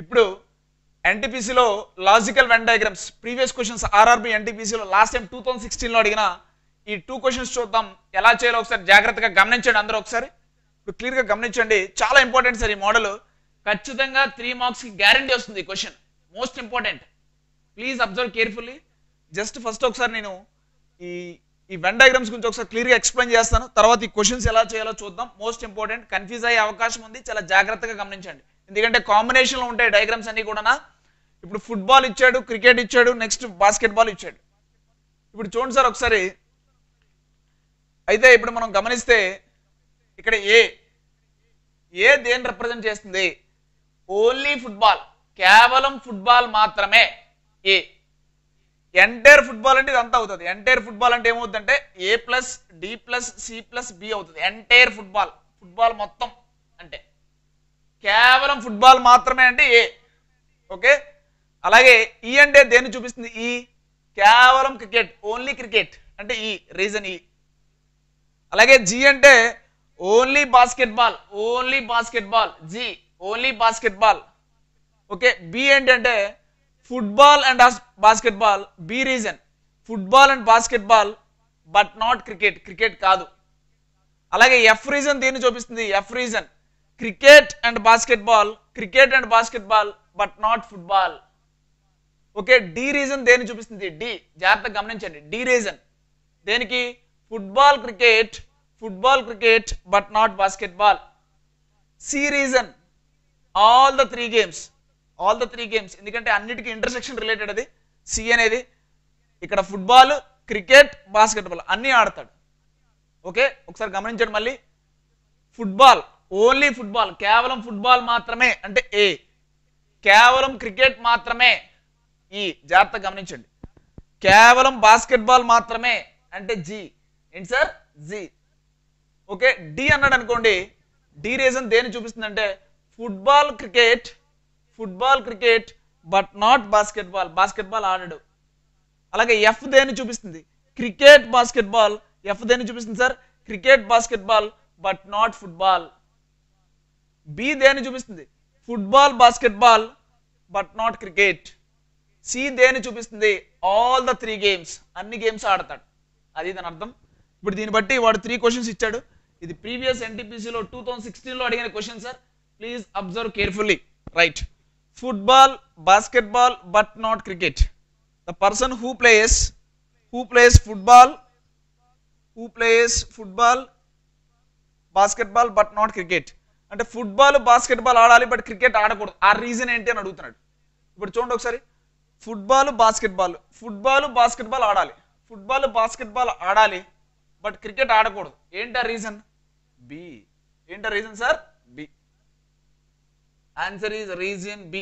ఇప్పుడు ఎన్టీపీసీలో logical Venn diagrams previous questions RRB ఎన్టీపీసీలో లాస్ట్ టైం టూ థౌసండ్ సిక్స్టీన్లో అడిగిన ఈ టూ క్వశ్చన్స్ చూద్దాం ఎలా చేయాలో ఒకసారి జాగ్రత్తగా గమనించండి అందరూ ఒకసారి ఇప్పుడు క్లియర్గా గమనించండి చాలా ఇంపార్టెంట్ సార్ ఈ మోడల్ ఖచ్చితంగా త్రీ మార్క్స్కి గ్యారంటీ వస్తుంది ఈ question most important please observe carefully just first ఒకసారి నేను ఈ ఈ వెన్ డయాగ్రామ్స్ గురించి ఒకసారి క్లియర్గా ఎక్స్ప్లెయిన్ చేస్తాను తర్వాత ఈ క్వశ్చన్స్ ఎలా చేయాలో చూద్దాం మోస్ట్ ఇంపార్టెంట్ కన్ఫ్యూజ్ అయ్యే అవకాశం ఉంది చాలా జాగ్రత్తగా గమనించండి ఎందుకంటే కాంబినేషన్లో ఉంటాయి డయాగ్రామ్స్ అన్ని కూడా ఇప్పుడు ఫుట్బాల్ ఇచ్చాడు క్రికెట్ ఇచ్చాడు నెక్స్ట్ బాస్కెట్ బాల్ ఇచ్చాడు ఇప్పుడు చూడండి సార్ ఒకసారి అయితే ఇప్పుడు మనం గమనిస్తే ఇక్కడ ఏ ఏ దేని రిప్రజెంట్ చేస్తుంది ఓన్లీ ఫుట్బాల్ కేవలం ఫుట్బాల్ మాత్రమే ఏ ఎంటైర్ ఫుట్బాల్ అంటే ఇదంతా అవుతుంది ఎంటైర్ ఫుట్బాల్ అంటే ఏమవుతుందంటే A plus D plus C plus B అవుతుంది ఎంటైర్ ఫుట్బాల్ ఫుట్బాల్ మొత్తం అంటే కేవలం ఫుట్బాల్ మాత్రమే అంటే ఏ ఓకే అలాగే ఈ అంటే దేన్ని చూపిస్తుంది ఈ కేవలం క్రికెట్ ఓన్లీ క్రికెట్ అంటే ఈ రీజన్ ఈ అలాగే జి అంటే only basketball only basketball G only basketball okay B ఏంటంటే football and basketball B region football and basketball but not cricket cricket కాదు అలాగే F region దీన్ని చూపిస్తుంది F region cricket and basketball cricket and basketball but not football okay D region దేన్ని చూపిస్తుంది D జాగ్రత్తగా గమనించండి D region దేనికి football cricket football cricket but not basketball C reason all the three games all the three games ఎందుకంటే అన్నిటికీ intersection related అది C అనేది ఇక్కడ ఫుట్బాల్ క్రికెట్ బాస్కెట్ బాల్ అన్నీ ఆడతాడు ఓకే ఒకసారి గమనించండి మళ్ళీ ఫుట్బాల్ ఓన్లీ ఫుట్బాల్ కేవలం ఫుట్బాల్ మాత్రమే అంటే ఏ కేవలం క్రికెట్ మాత్రమే ఈ జాగ్రత్త గమనించండి కేవలం బాస్కెట్ బాల్ మాత్రమే అంటే జి ఏంటి సార్ జి ఓకే డి అన్నాడు అనుకోండి డి రీజన్ దేని చూపిస్తుందంటే football cricket football cricket but not basketball basketball ఆడడు అలాగే ఎఫ్ దేని చూపిస్తుంది క్రికెట్ బాస్కెట్ బాల్ ఎఫ్ దేని చూపిస్తుంది sir cricket basketball but not football B దేని చూపిస్తుంది football basketball but not cricket C దేని చూపిస్తుంది ఆల్ ద త్రీ గేమ్స్ అన్ని గేమ్స్ ఆడతాడు అది దాని అర్థం ఇప్పుడు దీన్ని బట్టి వాడు త్రీ క్వశ్చన్స్ ఇచ్చాడు ఇది ప్రీవియస్ ఎన్టీపీసీలో టూ థౌసండ్ సిక్స్టీన్లో అడిగిన question sir please observe carefully right football basketball but not cricket the person who plays who plays football who plays football basketball but not cricket అంటే football basketball ఆడాలి but cricket ఆడకూడదు ఆ region ఏంటి అని అడుగుతున్నాడు ఇప్పుడు చూడండి ఒకసారి football basketball football basketball ఆడాలి ఫుట్బాల్ బాస్కెట్ బాల్ ఆడాలి బట్ క్రికెట్ ఆడకూడదు ఏంటా రీజన్ బి ఏంటా region sir B answer is reason B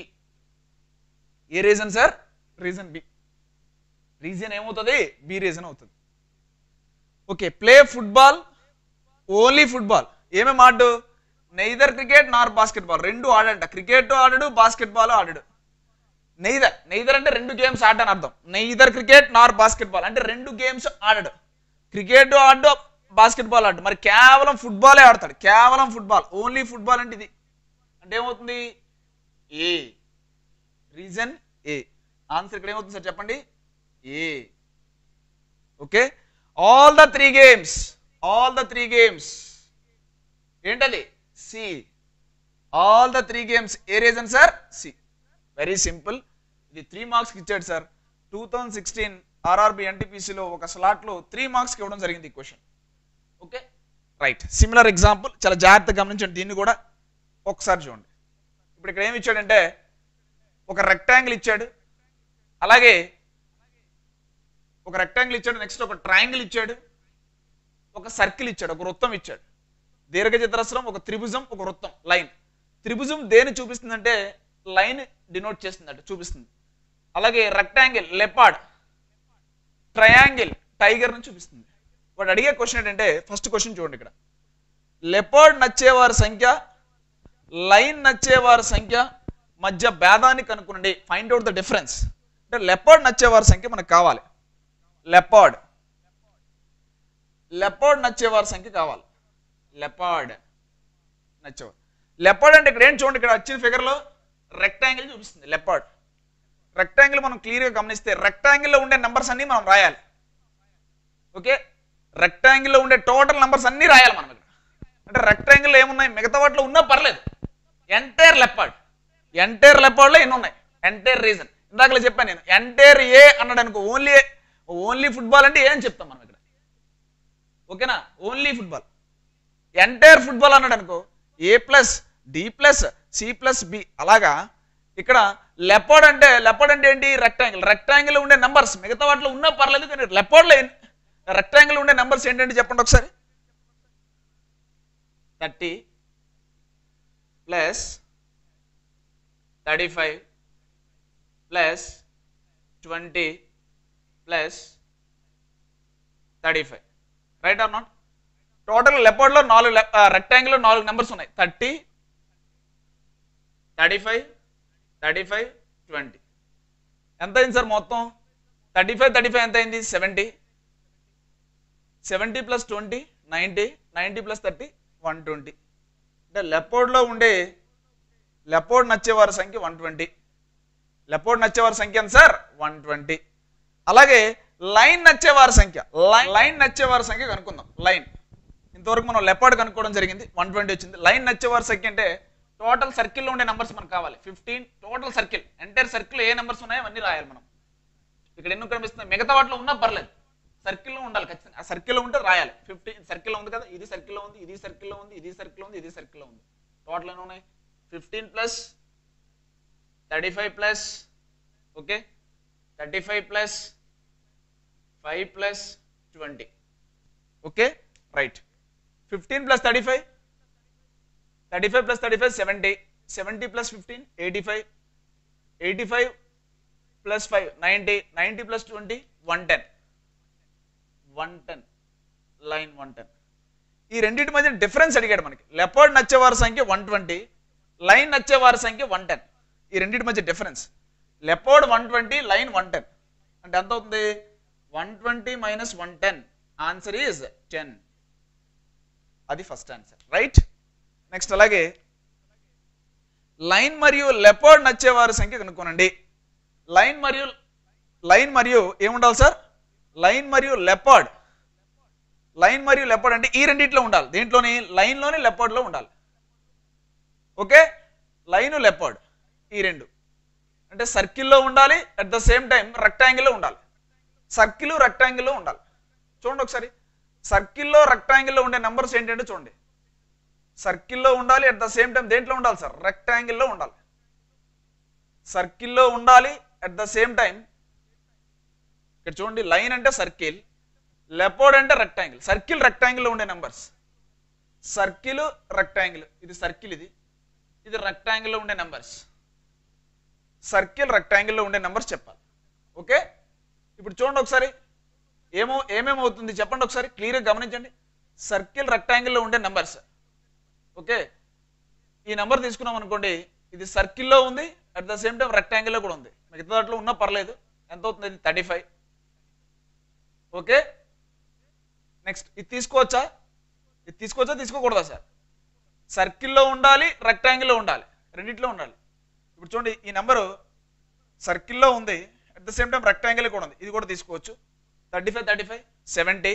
ఏ region sir region B region ఏమవుతుంది బి రీజన్ అవుతుంది okay play football only football ఏమేమి ఆడు neither cricket nor basketball రెండు ఆడంట క్రికెట్ ఆడడు బాస్కెట్ బాల్ ఆడడు నెయిదర్ నెయిదర్ అంటే రెండు గేమ్స్ ఆడని అర్థం neither cricket nor basketball అంటే రెండు గేమ్స్ ఆడడు క్రికెట్ ఆడు బాస్కెట్ బాల్ ఆడు మరి కేవలం ఫుట్బాలే ఆడతాడు కేవలం ఫుట్బాల్ ఓన్లీ ఫుట్బాల్ అంటే ఇది అంటే ఏమవుతుంది ఏ రీజన్ ఏ ఆన్సర్ ఇక్కడ ఏమవుతుంది సార్ చెప్పండి A okay all the three games all the three games ఏంటది C all the three games ఏ region sir C very simple ఇది త్రీ మార్క్స్కి ఇచ్చాడు sir two thousand sixteen RRB ఎన్టీపీసీలో ఒక స్లాట్లో త్రీ మార్క్స్కి ఇవ్వడం జరిగింది ఈ question okay right similar example చాలా జాగ్రత్తగా గమనించండి దీన్ని కూడా ఒకసారి చూడండి ఇప్పుడు ఇక్కడ ఏమి ఇచ్చాడంటే ఒక రెక్టాంగిల్ ఇచ్చాడు అలాగే ఒక రెక్టాంగిల్ ఇచ్చాడు నెక్స్ట్ ఒక ట్రయాంగిల్ ఇచ్చాడు ఒక సర్కిల్ ఇచ్చాడు ఒక వృత్తం ఇచ్చాడు దీర్ఘచతురస్రం ఒక త్రిభుజం ఒక వృత్తం లైన్ త్రిభుజం దేని చూపిస్తుందంటే లైన్ డినోట్ చేస్తుందట చూపిస్తుంది అలాగే రెక్టాంగిల్ లెపాడ్ ట్రయాంగిల్ టైగర్ ని చూపిస్తుంది వాడు అడిగే క్వశ్చన్ ఏంటంటే ఫస్ట్ క్వశ్చన్ చూడండి ఇక్కడ లెపర్డ్ నచ్చేవారి సంఖ్య లైన్ నచ్చేవారి సంఖ్య మధ్య భేదాన్ని కనుక్కోండి ఫైండ్ అవుట్ ద డిఫరెన్స్ అంటే లెపర్డ్ నచ్చేవారి సంఖ్య మనకు కావాలి లెపర్డ్ లెపర్డ్ నచ్చేవారి సంఖ్య కావాలి లెపర్డ్ నచ్చేవారు లెపర్డ్ అంటే ఇక్కడ ఏం చూడండి ఇక్కడ వచ్చిన ఫిగర్లో రెక్టాంగిల్ చూపిస్తుంది లెపర్డ్ రెక్టాంగిల్ మనం క్లియర్గా గమనిస్తే రెక్టాంగిల్లో ఉండే నెంబర్స్ అన్ని మనం రాయాలి ఓకే రెక్టాంగిల్లో ఉండే టోటల్ నెంబర్స్ అన్ని రాయాలి మనం ఇక్కడ అంటే రెక్టాంగిల్ ఏమున్నాయి మిగతా వాటిలో ఉన్నా పర్లేదు ఎంటైర్ లెపర్డ్ ఎంటైర్ లెపర్డ్లో ఎన్ని ఉన్నాయి ఎంటైర్ రీజన్ ఇందాకలే చెప్పాను నేను ఎంటైర్ ఏ అన్నాడు అనుకో ఓన్లీ ఓన్లీ ఫుట్బాల్ అంటే ఏ అని చెప్తాం మనం ఇక్కడ ఓకేనా ఓన్లీ ఫుట్బాల్ ఎంటైర్ ఫుట్బాల్ అన్నాడు అనుకో A plus D plus C plus B అలాగా ఇక్కడ లెపర్డ్ అంటే లెపర్డ్ అంటే ఏంటి రెక్టాంగిల్ రెక్టాంగిల్ ఉండే నెంబర్స్ మిగతా వాటిలో ఉన్నా పర్లేదు కానీ లెపర్డ్లో రెక్టాంగిల్ ఉండే నెంబర్స్ ఏంటంటే చెప్పండి ఒకసారి thirty plus thirty five plus twenty plus thirty five right or not total లెపర్డ్లో నాలుగు రెక్టాంగిల్లో నాలుగు నెంబర్స్ ఉన్నాయి thirty thirty five thirty five twenty ఎంత అయింది సార్ మొత్తం థర్టీ ఫైవ్ థర్టీ ఫైవ్ ఎంత అయింది seventy seventy plus twenty ninety ninety plus thirty one twenty అంటే లెపోర్డ్లో ఉండే లెపోర్డ్ నచ్చేవారి సంఖ్య వన్ ట్వంటీ లెపోర్డ్ నచ్చేవారి సంఖ్య ఎంత సార్ వన్ ట్వంటీ అలాగే లైన్ నచ్చేవారి సంఖ్య లైన్ లైన్ నచ్చేవారి సంఖ్య కనుక్కుందాం లైన్ ఇంతవరకు మనం లెపర్డ్ కనుక్కోవడం జరిగింది వన్ ట్వంటీ వచ్చింది లైన్ నచ్చేవారి సంఖ్య అంటే టోటల్ సర్కిల్లో ఉండే నెంబర్స్ మనకు కావాలి fifteen total circle entire circle ఏ నెంబర్స్ ఉన్నాయో అవన్నీ రాయాలి మనం ఇక్కడ ఎన్నో కనిపిస్తున్నాయి మిగతా వాటిలో ఉన్నా పర్లేదు సర్కిల్లో ఉండాలి ఖచ్చితంగా ఆ సర్కిల్లో ఉంటే రాయాలి ఫిఫ్టీన్ సర్కిల్లో ఉంది కదా ఇది సర్కిల్లో ఉంది ఇది సర్కిల్లో ఉంది ఇది సర్కిల్లో ఉంది ఇది సర్కిల్లో ఉంది టోటల్ ఎన్ని ఉన్నాయి fifteen plus thirty five plus okay thirty five plus five plus twenty okay right fifteen plus thirty five thirty five plus thirty five seventy seventy plus fifteen eighty five eighty five plus five ninety ninety plus twenty one ten one ten lion one ten ఈ రెండింటి మధ్య difference అడిగాడు మనకి leopard నచ్చేవారి సంఖ్య one twenty line నచ్చేవారి సంఖ్య one ten ఈ రెండింటి మధ్య difference leopard one twenty lion one ten అంటే ఎంత అవుతుంది one twenty minus one ten answer is ten అది ఫస్ట్ ఆన్సర్ రైట్ నెక్స్ట్ అలాగే లైన్ మరియు లెపర్డ్ నచ్చేవారి సంఖ్య కనుక్కోనండి లైన్ మరియు లైన్ మరియు ఏముండాలి సార్ లైన్ మరియు లెపర్డ్ లైన్ మరియు లెపర్డ్ అంటే ఈ రెండిట్లో ఉండాలి దీంట్లోని లైన్లోని లెపర్డ్లో ఉండాలి ఓకే లైన్ లెపర్డ్ ఈ రెండు అంటే సర్కిల్లో ఉండాలి అట్ ద సేమ్ టైం రెక్టాంగిల్లో ఉండాలి సర్కిల్ రెక్టాంగిల్లో ఉండాలి చూడండి ఒకసారి సర్కిల్లో రెక్టాంగిల్లో ఉండే నెంబర్స్ ఏంటంటే చూడండి సర్కిల్లో ఉండాలి అట్ ద సేమ్ టైం దేంట్లో ఉండాలి సార్ రెక్టాంగిల్లో ఉండాలి సర్కిల్లో ఉండాలి అట్ ద సేమ్ టైం ఇక్కడ చూడండి లైన్ అంటే సర్కిల్ లెపోర్డ్ అంటే రెక్టాంగిల్ సర్కిల్ రెక్టాంగిల్లో ఉండే నెంబర్స్ సర్కిల్ రెక్టాంగిల్ ఇది సర్కిల్ ఇది ఇది రెక్టాంగిల్లో ఉండే నెంబర్స్ సర్కిల్ రెక్టాంగిల్లో ఉండే నెంబర్స్ చెప్పాలి ఓకే ఇప్పుడు చూడండి ఒకసారి ఏమో ఏమేమవుతుంది చెప్పండి ఒకసారి క్లియర్గా గమనించండి సర్కిల్ రెక్టాంగిల్లో ఉండే నెంబర్స్ ఓకే ఈ నెంబర్ తీసుకున్నాం అనుకోండి ఇది సర్కిల్లో ఉంది అట్ ద సేమ్ టైం రెక్టాంగిల్లో కూడా ఉంది మిగతా దాంట్లో ఉన్నా పర్లేదు ఎంత అవుతుంది ఇది థర్టీ ఫైవ్ ఓకే నెక్స్ట్ ఇది తీసుకోవచ్చా ఇది తీసుకోవచ్చా తీసుకోకూడదా సార్ సర్కిల్లో ఉండాలి రెక్టాంగిల్లో ఉండాలి రెండిట్లో ఉండాలి ఇప్పుడు చూడండి ఈ నెంబరు సర్కిల్లో ఉంది at the same time rectangle కూడా ఉంది ఇది కూడా తీసుకోవచ్చు thirty five thirty five seventy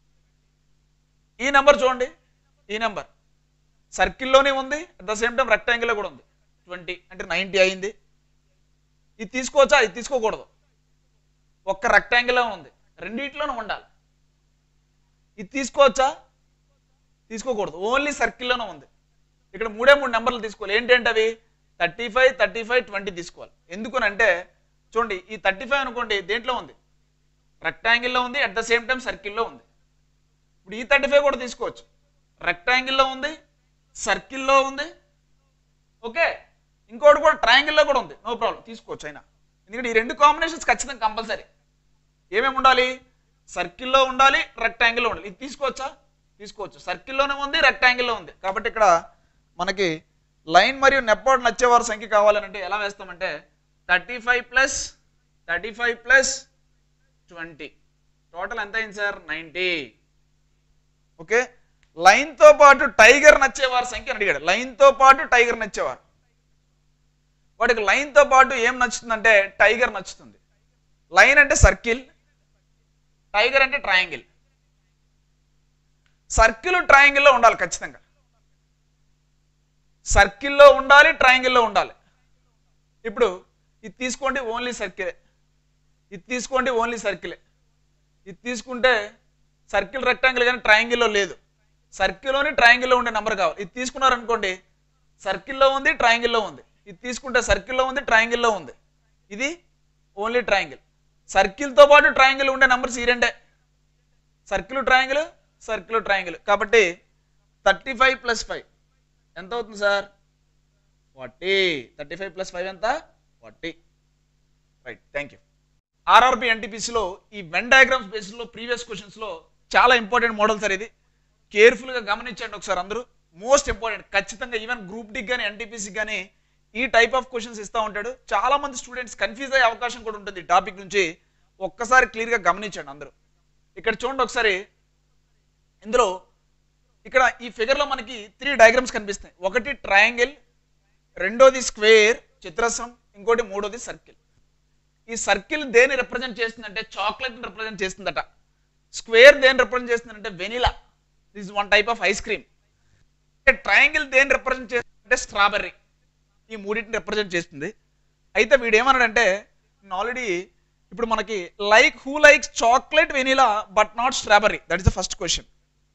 ఈ నెంబర్ చూడండి ఈ నెంబర్ సర్కిల్లోనే ఉంది అట్ ద సేమ్ టైం రెక్టాంగిల్లో కూడా ఉంది ట్వంటీ అంటే నైంటీ అయింది ఇది తీసుకోవచ్చా ఇది తీసుకోకూడదు ఒక్క రెక్టాంగిల్లో ఉంది రెండిట్లోనూ ఉండాలి ఇది తీసుకోవచ్చా తీసుకోకూడదు ఓన్లీ సర్కిల్లోనే ఉంది ఇక్కడ మూడే మూడు నెంబర్లు తీసుకోవాలి ఏంటంటే అవి thirty five thirty five twenty తీసుకోవాలి ఎందుకనంటే చూడండి ఈ థర్టీ ఫైవ్ అనుకోండి దేంట్లో ఉంది రెక్టాంగిల్లో ఉంది అట్ ద సేమ్ టైం సర్కిల్లో ఉంది ఇప్పుడు ఈ థర్టీ ఫైవ్ కూడా తీసుకోవచ్చు రెక్టాంగిల్లో ఉంది సర్కిల్లో ఉంది ఓకే ఇంకోటి కూడా ట్రయాంగిల్లో కూడా ఉంది నో ప్రాబ్లం తీసుకోవచ్చు అయినా ఎందుకంటే ఈ రెండు కాంబినేషన్స్ ఖచ్చితంగా కంపల్సరీ ఏమేమి ఉండాలి సర్కిల్లో ఉండాలి రెక్టాంగిల్లో ఉండాలి ఇది తీసుకోవచ్చా తీసుకోవచ్చు సర్కిల్లోనే ఉంది రెక్టాంగిల్లో ఉంది కాబట్టి ఇక్కడ మనకి లైన్ మరియు నెప్పాడు నచ్చేవారి సంఖ్య కావాలంటే ఎలా వేస్తామంటే thirty five plus thirty five plus twenty total ఎంత అయింది సార్ నైంటీ ఓకే లైన్తో పాటు టైగర్ నచ్చేవారి సంఖ్య అని అడిగాడు లైన్తో పాటు టైగర్ నచ్చేవారు వాడికి లైన్తో పాటు ఏం నచ్చుతుందంటే టైగర్ నచ్చుతుంది లైన్ అంటే సర్కిల్ టైగర్ అంటే ట్రయాంగిల్ సర్కిల్ ట్రయాంగిల్లో ఉండాలి ఖచ్చితంగా సర్కిల్లో ఉండాలి ట్రయాంగిల్లో ఉండాలి ఇప్పుడు ఇది తీసుకోండి ఓన్లీ సర్కిలే ఇది తీసుకోండి ఓన్లీ సర్కిలే ఇది తీసుకుంటే సర్కిల్ రెక్టాంగిల్ కానీ ట్రయాంగిల్లో లేదు సర్కిల్లోని ట్రయాంగిల్లో ఉండే నెంబర్ కావాలి ఇది తీసుకున్నారనుకోండి సర్కిల్లో ఉంది ట్రయాంగిల్లో ఉంది ఇది తీసుకుంటే సర్కిల్లో ఉంది ట్రయాంగిల్లో ఉంది ఇది ఓన్లీ ట్రయాంగిల్ సర్కిల్తో పాటు ట్రయాంగిల్ ఉండే నెంబర్స్ ఈ రెండే సర్కిల్ ట్రయాంగిల్ సర్కిల్ ట్రయాంగిల్ కాబట్టి థర్టీ ఫైవ్ ప్లస్ ఫైవ్ ఎంత అవుతుంది sir forty thirty five plus five ఎంత forty right thank you RRB ఎన్టీపీసీలో ఈ వెన్ డయాగ్రామ్స్ బేస్లో ప్రీవియస్ క్వశ్చన్స్లో చాలా ఇంపార్టెంట్ మోడల్ సార్ ఇది కేర్ఫుల్గా గమనించండి ఒకసారి అందరూ మోస్ట్ ఇంపార్టెంట్ ఖచ్చితంగా ఈవెన్ గ్రూప్ డి కానీ ఎన్టీపీసీ కానీ ఈ టైప్ ఆఫ్ క్వశ్చన్స్ ఇస్తూ ఉంటాడు చాలా మంది స్టూడెంట్స్ కన్ఫ్యూజ్ అయ్యే అవకాశం కూడా ఉంటుంది ఈ టాపిక్ నుంచి ఒక్కసారి క్లియర్గా గమనించండి అందరూ ఇక్కడ చూడండి ఒకసారి ఇందులో ఇక్కడ ఈ ఫిగర్లో మనకి త్రీ డయాగ్రామ్స్ కనిపిస్తాయి ఒకటి ట్రయాంగిల్ రెండోది స్క్వేర్ చిత్రస్రం ఇంకోటి మూడోది సర్కిల్ ఈ సర్కిల్ దేని రిప్రజెంట్ చేస్తుందంటే చాక్లెట్ రిప్రజెంట్ చేస్తుందట స్క్వేర్ దేని రిప్రజెంట్ చేస్తుందంటే vanilla this one type of ice cream triangle దేని రిప్రజెంట్ చేస్తుందంటే స్ట్రాబెర్రీ ఈ మూడింటిని రిప్రజెంట్ చేస్తుంది అయితే వీడు ఏమన్నాడంటే ఆల్రెడీ ఇప్పుడు మనకి like who likes chocolate vanilla but not strawberry that is the first question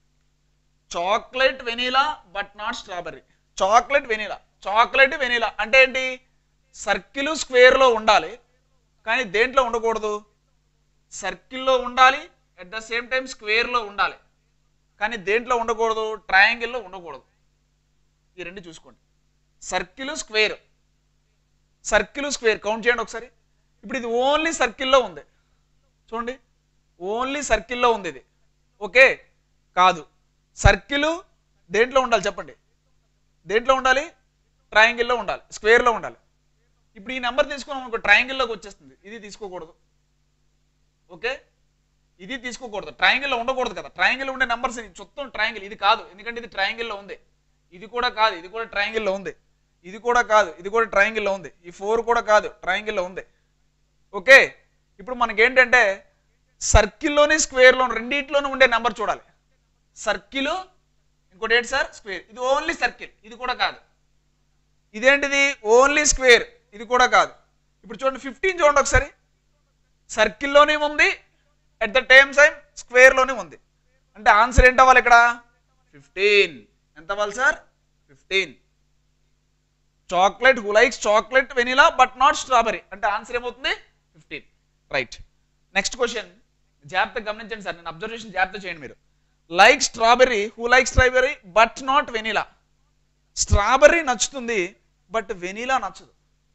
chocolate vanilla but not strawberry chocolate vanilla chocolate vanilla అంటే ఏంటి సర్కిల్ స్క్వేర్లో ఉండాలి కానీ దేంట్లో ఉండకూడదు సర్కిల్లో ఉండాలి అట్ ద సేమ్ టైం స్క్వేర్లో ఉండాలి కానీ దేంట్లో ఉండకూడదు ట్రయాంగిల్లో ఉండకూడదు ఈ రెండు చూసుకోండి circle square circle square count చేయండి ఒకసారి ఇప్పుడు ఇది ఓన్లీ సర్కిల్లో ఉంది చూడండి ఓన్లీ సర్కిల్లో ఉంది ఇది ఓకే కాదు సర్కిల్ దేంట్లో ఉండాలి చెప్పండి దేంట్లో ఉండాలి ట్రయాంగిల్లో ఉండాలి స్క్వేర్లో ఉండాలి ఇప్పుడు ఈ నెంబర్ తీసుకున్నాం అనుకో ట్రయాంగిల్లోకి వచ్చేస్తుంది ఇది తీసుకోకూడదు ఓకే ఇది తీసుకోకూడదు ట్రయాంగిల్లో ఉండకూడదు కదా ట్రయాంగిల్ ఉండే నెంబర్స్ మొత్తం ట్రయాంగిల్ ఇది కాదు ఎందుకంటే ఇది ట్రయాంగిల్లో ఉంది ఇది కూడా కాదు ఇది కూడా ట్రయాంగిల్లో ఉంది ఇది కూడా కాదు ఇది కూడా ట్రయాంగిల్లో ఉంది ఈ ఫోర్ కూడా కాదు ట్రయాంగిల్లో ఉంది ఓకే ఇప్పుడు మనకి ఏంటంటే సర్కిల్లోని స్క్వేర్లో రెండింటిలోనూ ఉండే నెంబర్ చూడాలి సర్కిల్ ఇంకోటి ఏంటి సార్ స్క్వేర్ ఇది ఓన్లీ సర్కిల్ ఇది కూడా కాదు ఇదేంటిది ఓన్లీ స్క్వేర్ ఇది కూడా కాదు ఇప్పుడు చూడండి ఫిఫ్టీన్ చూడండి ఒకసారి సర్కిల్లోనే ఉంది అట్ ద టైమ్ టైం స్క్వేర్లోనే ఉంది అంటే ఆన్సర్ ఏంటి అవ్వాలి ఇక్కడ ఫిఫ్టీన్ ఎంత అవ్వాలి sir fifteen chocolate who likes chocolate vanilla but not strawberry అంటే ఆన్సర్ ఏమవుతుంది ఫిఫ్టీన్ రైట్ నెక్స్ట్ క్వశ్చన్ జాగ్రత్తగా గమనించండి సార్ నేను అబ్జర్వేషన్ జాగ్రత్త చేయండి మీరు like strawberry who like strawberry but not vanilla strawberry నచ్చుతుంది బట్ వెనిలా నచ్చదు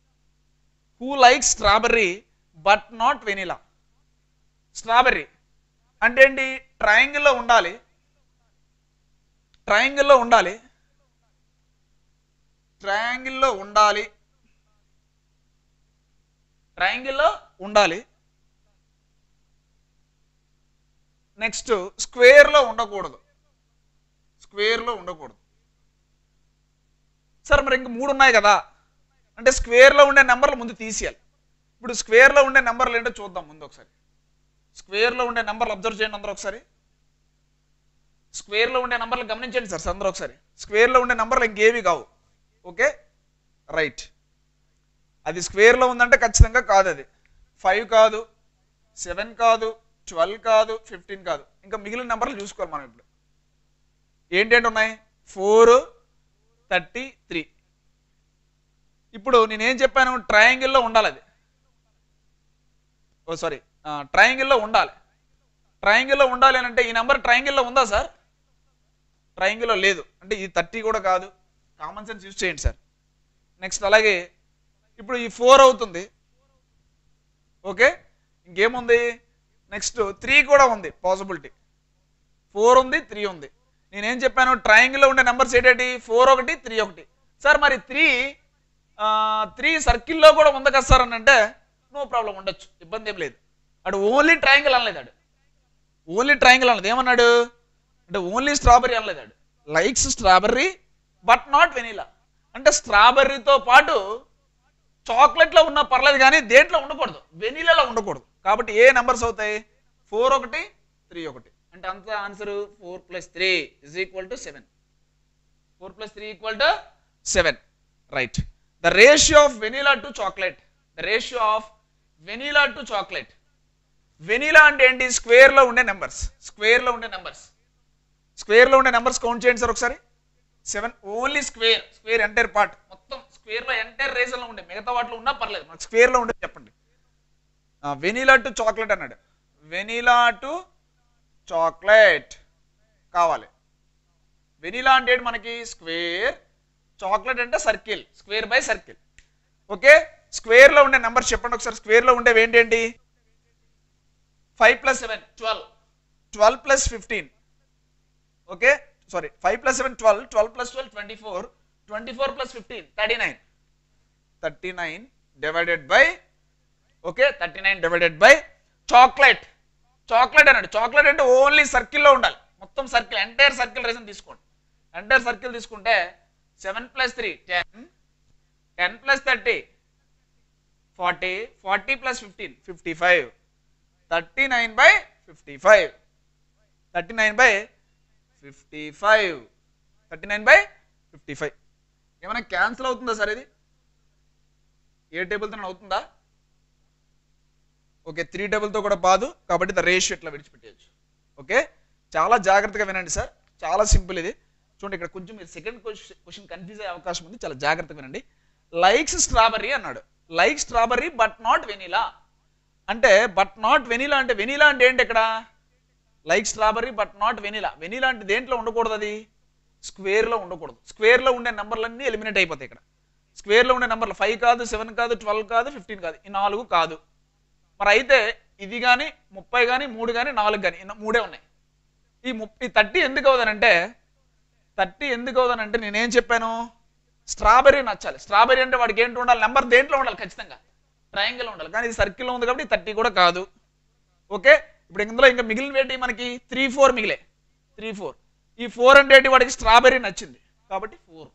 who like strawberry but not vanilla strawberry అంటే ఏంటి ట్రయాంగిల్లో ఉండాలి ట్రయాంగిల్లో ఉండాలి ట్రయాంగిల్లో ఉండాలి ట్రయాంగిల్లో ఉండాలి నెక్స్ట్ స్క్వేర్లో ఉండకూడదు స్క్వేర్లో ఉండకూడదు సార్ మరి ఇంక మూడు ఉన్నాయి కదా అంటే స్క్వేర్లో ఉండే నెంబర్లు ముందు తీసేయాలి ఇప్పుడు స్క్వేర్లో ఉండే నెంబర్లు ఏంటో చూద్దాం ముందు ఒకసారి స్క్వేర్లో ఉండే నెంబర్లు అబ్జర్వ్ చేయండి అందరూ ఒకసారి స్క్వేర్లో ఉండే నెంబర్లు గమనించండి సార్ అందరూ ఒకసారి స్క్వేర్లో ఉండే నెంబర్లు ఇంకేవి కావు ఓకే రైట్ అది స్క్వేర్లో ఉందంటే ఖచ్చితంగా కాదు అది ఫైవ్ కాదు సెవెన్ కాదు ట్వెల్వ్ కాదు ఫిఫ్టీన్ కాదు ఇంకా మిగిలిన నెంబర్లు చూసుకోవాలి మనం ఇప్పుడు ఏంటంటే ఉన్నాయి ఫోర్ థర్టీ త్రీ ఇప్పుడు నేనేం చెప్పాను ట్రయాంగిల్లో ఉండాలి అది ఓ సారీ ట్రయాంగిల్లో ఉండాలి ట్రయాంగిల్లో ఉండాలి అని అంటే ఈ నెంబర్ ట్రయాంగిల్లో ఉందా సార్ ట్రయాంగిల్లో లేదు అంటే ఈ థర్టీ కూడా కాదు కామన్ సెన్స్ యూజ్ చేయండి సార్ నెక్స్ట్ అలాగే ఇప్పుడు ఈ ఫోర్ అవుతుంది ఓకే ఇంకేముంది నెక్స్ట్ త్రీ కూడా ఉంది పాసిబిలిటీ ఫోర్ ఉంది త్రీ ఉంది నేనేం చెప్పాను ట్రయాంగిల్లో ఉండే నెంబర్స్ ఏంటంటే ఫోర్ ఒకటి త్రీ ఒకటి సార్ మరి త్రీ త్రీ సర్కిల్లో కూడా ఉంది కదా సార్ అని అంటే నో ప్రాబ్లం ఉండొచ్చు ఇబ్బంది ఏం లేదు అడు ఓన్లీ ట్రయాంగిల్ అనలేదు ఆడు ఓన్లీ ట్రయాంగిల్ అనలేదు ఏమన్నాడు అంటే ఓన్లీ స్ట్రాబెర్రీ అనలేదు ఆడు likes strawberry but not vanilla అంటే స్ట్రాబెర్రీతో పాటు చాక్లెట్లో ఉన్నా పర్లేదు కానీ దేంట్లో ఉండకూడదు వెనీలాలో ఉండకూడదు కాబట్టి ఏ నెంబర్స్ అవుతాయి ఫోర్ ఒకటి త్రీ ఒకటి అంటే అంత answer four plus three is equal to seven four plus three equal to seven right the ratio of vanilla to chocolate the ratio of vanilla to chocolate vanilla అంటే ఏంటి square లో ఉండే numbers square లో ఉండే numbers square లో ఉండే numbers count చేయండి sir ఒకసారి seven only square square entire part మొత్తం స్క్వేర్ లో ఎంటైర్ రీజన్ లో ఉండే మిగతా వాటిలో ఉన్నా పర్లేదు మనకు స్క్వేర్ లో ఉండే చెప్పండి వెనీలా టు చాక్లెట్ అన్నాడు వెనీలా టు చాక్లెట్ కావాలి వెనీలా అంటే ఏంటి మనకి స్క్వేర్ చాక్లెట్ అంటే circle square by circle okay square లో ఉండే నెంబర్స్ చెప్పండి ఒకసారి స్క్వేర్ లో ఉండేవి ఏంటేంటి five plus seven twelve twelve plus fifteen okay sorry five plus seven twelve twelve plus twelve twenty four twenty four plus fifteen thirty nine thirty nine divided by okay thirty nine divided by chocolate chocolate అన్నాడు chocolate అంటే only సర్కిల్లో ఉండాలి మొత్తం circle entire circle region తీసుకోండి entire circle తీసుకుంటే seven plus three ten ten plus thirty forty forty plus fifteen fifty five thirty nine by fifty five thirty nine by fifty five thirty nine by fifty five ఏమైనా cancel అవుతుందా sir ఇది ఏ టేబుల్తో అవుతుందా okay three టేబుల్తో కూడా బాదు కాబట్టి the ratio ఇట్లా విడిచిపెట్టేయచ్చు okay చాలా జాగ్రత్తగా వినండి సార్ చాలా సింపుల్ ఇది చూడండి ఇక్కడ కొంచెం మీరు సెకండ్ క్వశ్చన్ కన్ఫ్యూజ్ అయ్యే అవకాశం ఉంది చాలా జాగ్రత్తగా వినండి లైక్స్ స్ట్రాబెర్రీ అన్నాడు like strawberry but not vanilla అంటే బట్ నాట్ వెనీలా అంటే వెనీలా అంటే ఏంటి ఇక్కడ like strawberry but not vanilla vanilla అంటే దేంట్లో ఉండకూడదు అది స్క్వేర్లో ఉండకూడదు స్క్వేర్లో ఉండే నెంబర్లన్నీ ఎలిమినేట్ అయిపోతాయి ఇక్కడ స్క్వేర్లో ఉండే నెంబర్లు ఫైవ్ కాదు సెవెన్ కాదు ట్వెల్వ్ కాదు ఫిఫ్టీన్ కాదు ఈ నాలుగు కాదు మరి అయితే ఇది కానీ ముప్పై కానీ మూడు కానీ నాలుగు కానీ ఈ మూడే ఉన్నాయి ఈ ముప్పై థర్టీ ఎందుకు అవుదనంటే థర్టీ ఎందుకు అవుదనంటే నేనేం చెప్పాను స్ట్రాబెర్రీ నచ్చాలి స్ట్రాబెర్రీ అంటే వాడికి ఏంటి ఉండాలి నెంబర్ దేంట్లో ఉండాలి ఖచ్చితంగా ట్రయాంగిల్ ఉండాలి కానీ ఇది సర్కిల్లో ఉంది కాబట్టి థర్టీ కూడా కాదు ఓకే ఇప్పుడు ఇందులో ఇంకా మిగిలిన ఏంటి మనకి త్రీ ఫోర్ మిగిలే త్రీ ఫోర్ ఈ ఫోర్ అంటే ఏంటి వాడికి స్ట్రాబెర్రీ నచ్చింది కాబట్టి ఫోర్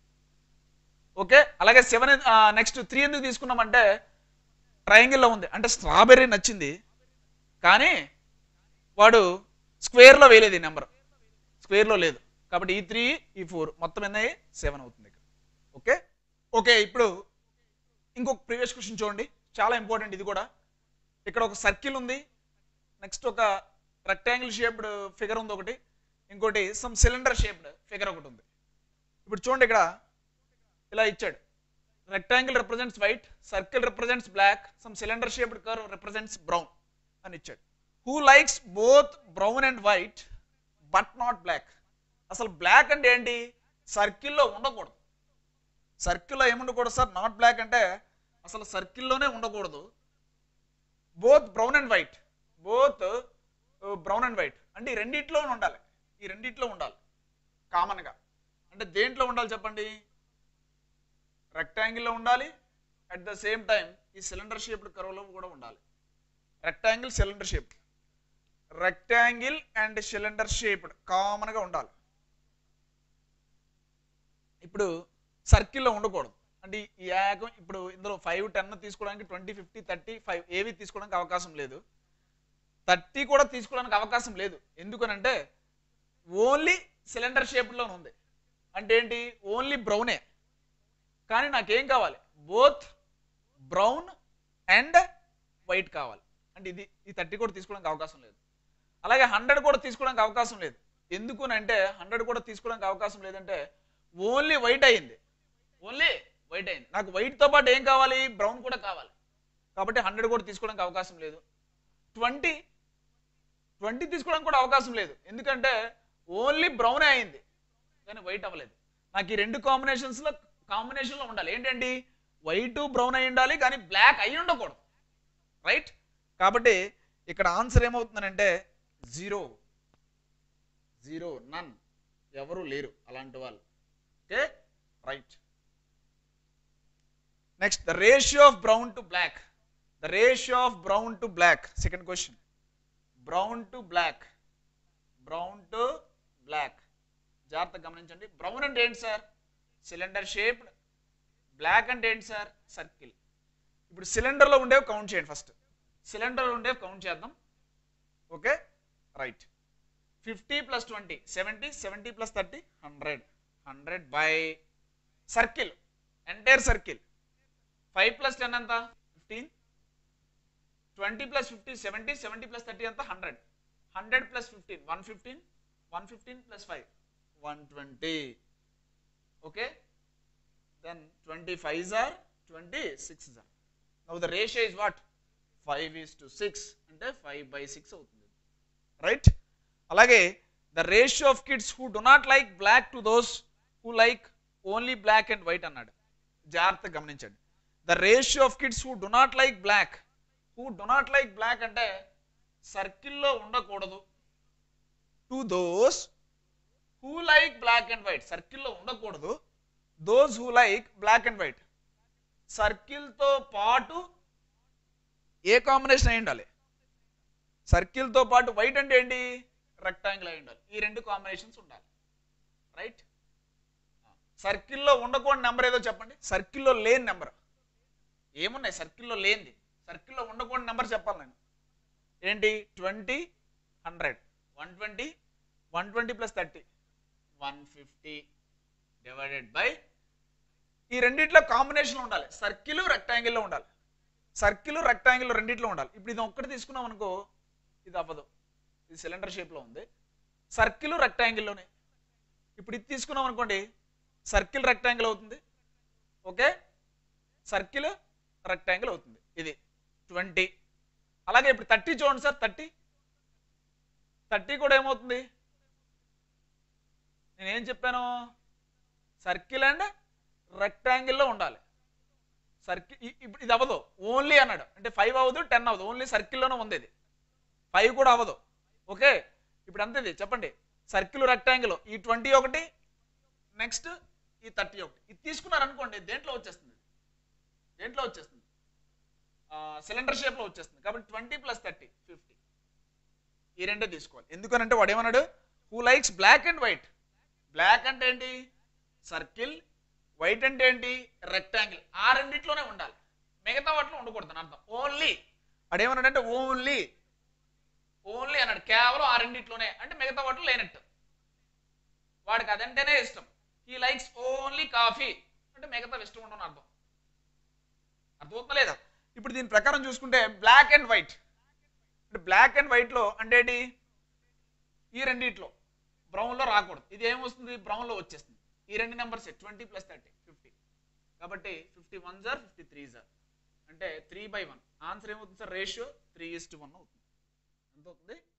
ఓకే అలాగే సెవెన్ నెక్స్ట్ త్రీ ఎందుకు తీసుకున్నామంటే ట్రయాంగిల్లో ఉంది అంటే స్ట్రాబెర్రీ నచ్చింది కానీ వాడు స్క్వేర్లో వేయలేదు ఈ నెంబర్ స్క్వేర్లో లేదు కాబట్టి ఈ త్రీ ఈ ఫోర్ మొత్తం ఎన్నయ్యి సెవెన్ అవుతుంది ఇక్కడ ఓకే ఓకే ఇప్పుడు ఇంకొక ప్రీవియస్ క్వశ్చన్ చూడండి చాలా ఇంపార్టెంట్ ఇది కూడా ఇక్కడ ఒక సర్కిల్ ఉంది నెక్స్ట్ ఒక రెక్టాంగిల్ షేప్డ్ ఫిగర్ ఉంది ఒకటి ఇంకోటి సమ్ సిలిండర్ షేప్డ్ ఫిగర్ ఒకటి ఉంది ఇప్పుడు చూడండి ఇక్కడ ఇలా ఇచ్చాడు rectangle represents white circle represents black some cylinder shaped curve represents brown అని ఇచ్చాడు who likes both brown and white but not black అసలు బ్లాక్ అంటే ఏంటి సర్కిల్లో ఉండకూడదు సర్కిల్లో ఏముండకూడదు సార్ నాట్ బ్లాక్ అంటే అసలు సర్కిల్లోనే ఉండకూడదు both brown and white both brown and white అంటే ఈ రెండిట్లో ఉండాలి ఈ రెండిట్లో ఉండాలి కామన్గా అంటే దేంట్లో ఉండాలి చెప్పండి రెక్టాంగిల్లో ఉండాలి అట్ ద సేమ్ టైం ఈ సిలిండర్ షేప్డ్ కర్వ్లో కూడా ఉండాలి rectangle cylinder shape rectangle and cylinder shaped కామన్గా ఉండాలి ఇప్పుడు సర్కిల్లో ఉండకూడదు అంటే ఈ ఏకం ఇప్పుడు ఇందులో ఫైవ్ టెన్ తీసుకోవడానికి ట్వంటీ ఫిఫ్టీ థర్టీ ఫైవ్ ఏవి తీసుకోవడానికి అవకాశం లేదు థర్టీ కూడా తీసుకోవడానికి అవకాశం లేదు ఎందుకనంటే ఓన్లీ సిలిండర్ షేప్లో ఉంది అంటే ఏంటి ఓన్లీ బ్రౌనే కానీ నాకేం కావాలి బోత్ బ్రౌన్ అండ్ వైట్ కావాలి అంటే ఇది ఈ థర్టీ కూడా తీసుకోవడానికి అవకాశం లేదు అలాగే హండ్రెడ్ కూడా తీసుకోవడానికి అవకాశం లేదు ఎందుకు అంటే హండ్రెడ్ కూడా తీసుకోవడానికి అవకాశం లేదంటే ఓన్లీ వైట్ అయింది ఓన్లీ వైట్ అయింది నాకు వైట్తో పాటు ఏం కావాలి బ్రౌన్ కూడా కావాలి కాబట్టి హండ్రెడ్ కూడా తీసుకోవడానికి అవకాశం లేదు ట్వంటీ ట్వంటీ తీసుకోవడానికి కూడా అవకాశం లేదు ఎందుకంటే ఓన్లీ బ్రౌన్ అయింది కానీ వైట్ అవ్వలేదు నాకు ఈ రెండు కాంబినేషన్స్లో కాంబినేషన్లో ఉండాలి ఏంటండి వైట్ బ్రౌన్ అయి ఉండాలి కానీ బ్లాక్ అయి ఉండకూడదు రైట్ కాబట్టి ఇక్కడ ఆన్సర్ ఏమవుతుందనంటే జీరో జీరో నన్ ఎవరు లేరు అలాంటి వాళ్ళు okay right next the ratio of brown to black the ratio of brown to black second question brown to black brown to black జాగ్రత్తగా గమనించండి బ్రౌన్ అంటే ఏంటి సార్ సిలిండర్ షేప్డ్ బ్లాక్ అంటే ఏంటి సార్ సర్కిల్ ఇప్పుడు సిలిండర్లో ఉండేవి కౌంట్ చేయండి first సిలిండర్లో ఉండేవి కౌంట్ చేద్దాం okay right fifty plus twenty seventy seventy plus thirty hundred hundred by circle entire circle five plus ten ఎంత fifteen twenty plus fifty seventy seventy plus thirty ఎంత hundred hundred plus fifteen one fifteen one fifteen plus five one twenty okay then twenty five or twenty six or now the ratio is what five is to six అంటే five by six అవుతుంది right అలాగే the ratio of kids who do not like black to those who like only black and white అన్నాడు జాగ్రత్తగా గమనించండి the ratio of kids who do not like black who do not like black అంటే సర్కిల్లో ఉండకూడదు to those who like black and white సర్కిల్లో ఉండకూడదు those who like black and white సర్కిల్తో పాటు ఏ కాంబినేషన్ అయి ఉండాలి సర్కిల్తో పాటు వైట్ అంటే ఏంటి రెక్టాంగిల్ అయి ఉండాలి ఈ రెండు కాంబినేషన్స్ ఉండాలి రైట్ సర్కిల్లో ఉండకూడని నెంబర్ ఏదో చెప్పండి సర్కిల్లో లేని నెంబర్ ఏమున్నాయి సర్కిల్లో లేనిది సర్కిల్లో ఉండకూడని నెంబర్ చెప్పాలి నేను ఏంటి twenty hundred one twenty one twenty plus thirty one fifty divided by ఈ రెండిట్లో కాంబినేషన్ ఉండాలి సర్కిల్ రెక్టాంగిల్లో ఉండాలి సర్కిల్ రెక్టాంగిల్ రెండిట్లో ఉండాలి ఇప్పుడు ఇది ఒక్కటి తీసుకున్నాం అనుకో ఇది అవ్వదు ఇది సిలిండర్ షేప్లో ఉంది సర్కిల్ రెక్టాంగిల్లోనే ఇప్పుడు ఇది తీసుకున్నాం అనుకోండి సర్కిల్ రెక్టాంగిల్ అవుతుంది ఓకే సర్కిల్ రెక్టాంగిల్ అవుతుంది ఇది ట్వంటీ అలాగే ఇప్పుడు థర్టీ చూడండి సార్ థర్టీ థర్టీ కూడా ఏమవుతుంది నేనేం చెప్పాను సర్కిల్ అండ్ రెక్టాంగిల్లో ఉండాలి సర్కిల్ ఇప్పుడు ఇది అవ్వదు ఓన్లీ అన్నాడు అంటే ఫైవ్ అవ్వదు టెన్ అవ్వదు ఓన్లీ సర్కిల్లోనే ఉంది ఇది ఫైవ్ కూడా అవ్వదు ఓకే ఇప్పుడు అంతే ఇది చెప్పండి సర్కిల్ రెక్టాంగిల్ ఈ ట్వంటీ ఒకటి నెక్స్ట్ ఈ థర్టీ ఒకటి ఇది తీసుకున్నారు అనుకోండి దేంట్లో వచ్చేస్తుంది దేంట్లో వచ్చేస్తుంది సిలిండర్ షేప్లో వచ్చేస్తుంది కాబట్టి ట్వంటీ ప్లస్ థర్టీ ఫిఫ్టీ ఈ రెండే తీసుకోవాలి ఎందుకనంటే వాడు ఏమన్నాడు who likes black and white black అంటే ఏంటి సర్కిల్ వైట్ అంటే ఏంటి రెక్టాంగిల్ ఆ రెండిట్లోనే ఉండాలి మిగతా వాటిలో ఉండకూడదు అని అర్థం ఓన్లీ అడేమన్నాడంటే ఓన్లీ ఓన్లీ అన్నాడు కేవలం ఆ రెండిట్లోనే అంటే మిగతా వాటిలో లేనట్టు వాడికి అదంటేనే ఇష్టం ఈ లైక్స్ ఓన్లీ కాఫీ అంటే మిగతా ఇష్టం ఉండని అర్థం అర్థమవుతుందా లేదా ఇప్పుడు దీని ప్రకారం చూసుకుంటే బ్లాక్ అండ్ వైట్ అంటే బ్లాక్ అండ్ వైట్లో అంటే ఏంటి ఈ రెండిట్లో బ్రౌన్లో రాకూడదు ఇది ఏమొస్తుంది బ్రౌన్లో వచ్చేస్తుంది ఈ రెండు numbers twenty plus thirty fifty కాబట్టి fifty one jar fifty three jar అంటే త్రీ బై వన్ ఆన్సర్ ఏమవుతుంది sir ratio three is to one అవుతుంది ఎంత అవుతుంది